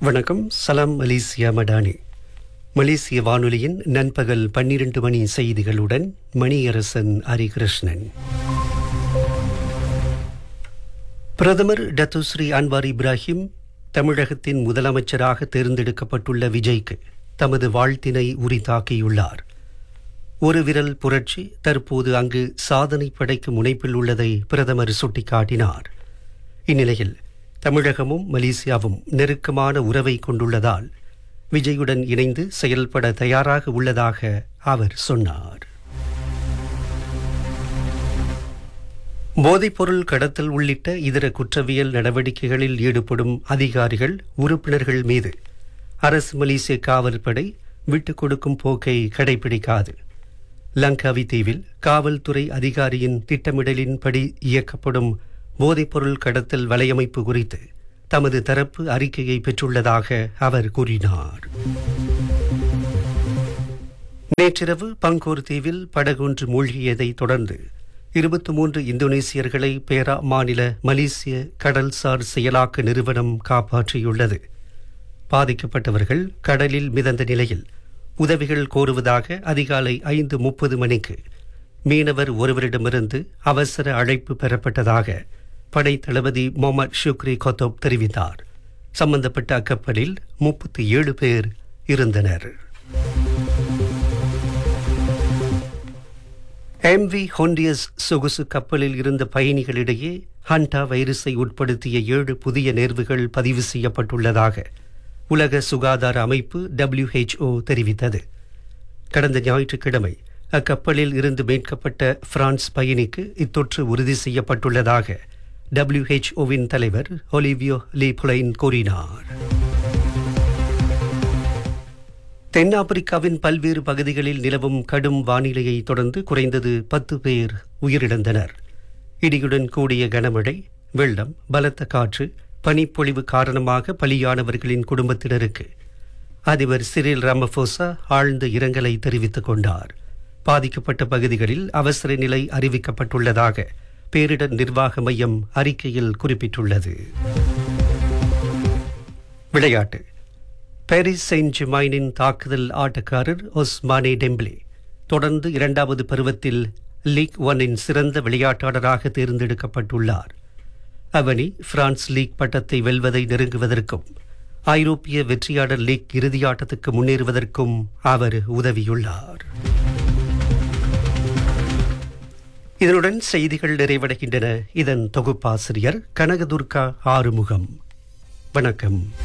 வணக்கம் சலாம் மலேசியா மடானி மலேசிய வானொலியின் நண்பகல் பன்னிரண்டு மணி செய்திகளுடன் மணியரசன் ஹரிகிருஷ்ணன் பிரதமர் டத்துஸ்ரீ அன்வார் இப்ராஹிம் தமிழகத்தின் முதலமைச்சராக தேர்ந்தெடுக்கப்பட்டுள்ள விஜய்க்கு தமது வாழ்த்தினை உரித்தாக்கியுள்ளார் ஒரு விரல் புரட்சி தற்போது அங்கு சாதனை படைக்கும் முனைப்பில் உள்ளதை பிரதமர் சுட்டிக்காட்டினார் இந்நிலையில் தமிழகமும் மலேசியாவும் நெருக்கமான உறவை கொண்டுள்ளதால் விஜயுடன் இணைந்து செயல்பட தயாராக உள்ளதாக அவர் சொன்னார் போதைப்பொருள் கடத்தல் உள்ளிட்ட இதர குற்றவியல் நடவடிக்கைகளில் ஈடுபடும் அதிகாரிகள் உறுப்பினர்கள் மீது அரசு மலேசிய காவல்படை விட்டுக் கொடுக்கும் போக்கை கடைபிடிக்காது லங்காவி தீவில் காவல்துறை அதிகாரியின் திட்டமிடலின்படி இயக்கப்படும் போதைப்பொருள் கடத்தல் வலையமைப்பு குறித்து தமது தரப்பு அறிக்கையை பெற்றுள்ளதாக அவர் கூறினார் நேற்றிரவு பங்கூர் தீவில் படகொன்று மூழ்கியதை தொடர்ந்து இருபத்தி மூன்று இந்தோனேசியர்களை பேரா மாநில மலேசிய கடல்சார் செயலாக்க நிறுவனம் காப்பாற்றியுள்ளது பாதிக்கப்பட்டவர்கள் கடலில் மிதந்த நிலையில் உதவிகள் கோருவதாக அதிகாலை ஐந்து முப்பது மணிக்கு மீனவர் ஒருவரிடமிருந்து அவசர அழைப்பு பெறப்பட்டதாக படை தளபதி மொஹமத் ஷுக்ரி கொத்தோப் தெரிவித்தார் சம்பந்தப்பட்ட அக்கப்பலில் முப்பத்தி ஏழு பேர் இருந்தனர் எம்வி ஹொண்டியஸ் சொகுசு கப்பலில் இருந்த பயணிகளிடையே ஹண்டா வைரஸை உட்படுத்திய ஏழு புதிய நேர்வுகள் பதிவு செய்யப்பட்டுள்ளதாக உலக சுகாதார அமைப்பு டபிள்யூஹெச்ஓ தெரிவித்தது கடந்த ஞாயிற்றுக்கிழமை அக்கப்பலில் இருந்து மீட்கப்பட்ட பிரான்ஸ் பயணிக்கு இத்தொற்று உறுதி செய்யப்பட்டுள்ளதாக டபிள்யூஹெச்ஓவின் தலைவர் ஒலிவியோ லீ புலைன் கூறினார் தென்னாப்பிரிக்காவின் பல்வேறு பகுதிகளில் நிலவும் கடும் வானிலையை தொடர்ந்து குறைந்தது பத்து பேர் உயிரிழந்தனர் இடியுடன் கூடிய கனமழை வெள்ளம் பலத்த காற்று பனிப்பொழிவு காரணமாக பலியானவர்களின் குடும்பத்தினருக்கு அதிபர் சிறில் ராமபோசா ஆழ்ந்த இரங்கலை தெரிவித்துக் கொண்டார் பாதிக்கப்பட்ட பகுதிகளில் அவசர நிலை அறிவிக்கப்பட்டுள்ளதாக பேரிடர் நிர்வாக மையம் அறிக்கையில் குறிப்பிட்டுள்ளது விளையாட்டு பாரிஸ் செயின்ட் ஜிமைனின் தாக்குதல் ஆட்டக்காரர் ஒஸ்மானே டெம்பிளே தொடர்ந்து இரண்டாவது பருவத்தில் லீக் ஒன்னின் சிறந்த விளையாட்டாளராக தேர்ந்தெடுக்கப்பட்டுள்ளார் அவனி பிரான்ஸ் லீக் பட்டத்தை வெல்வதை நெருங்குவதற்கும் ஐரோப்பிய வெற்றியாளர் லீக் இறுதியாட்டத்துக்கு முன்னேறுவதற்கும் அவர் உதவியுள்ளார் இதனுடன் செய்திகள் நிறைவடைகின்றன இதன் தொகுப்பாசிரியர் கனகதுர்கா ஆறுமுகம் வணக்கம்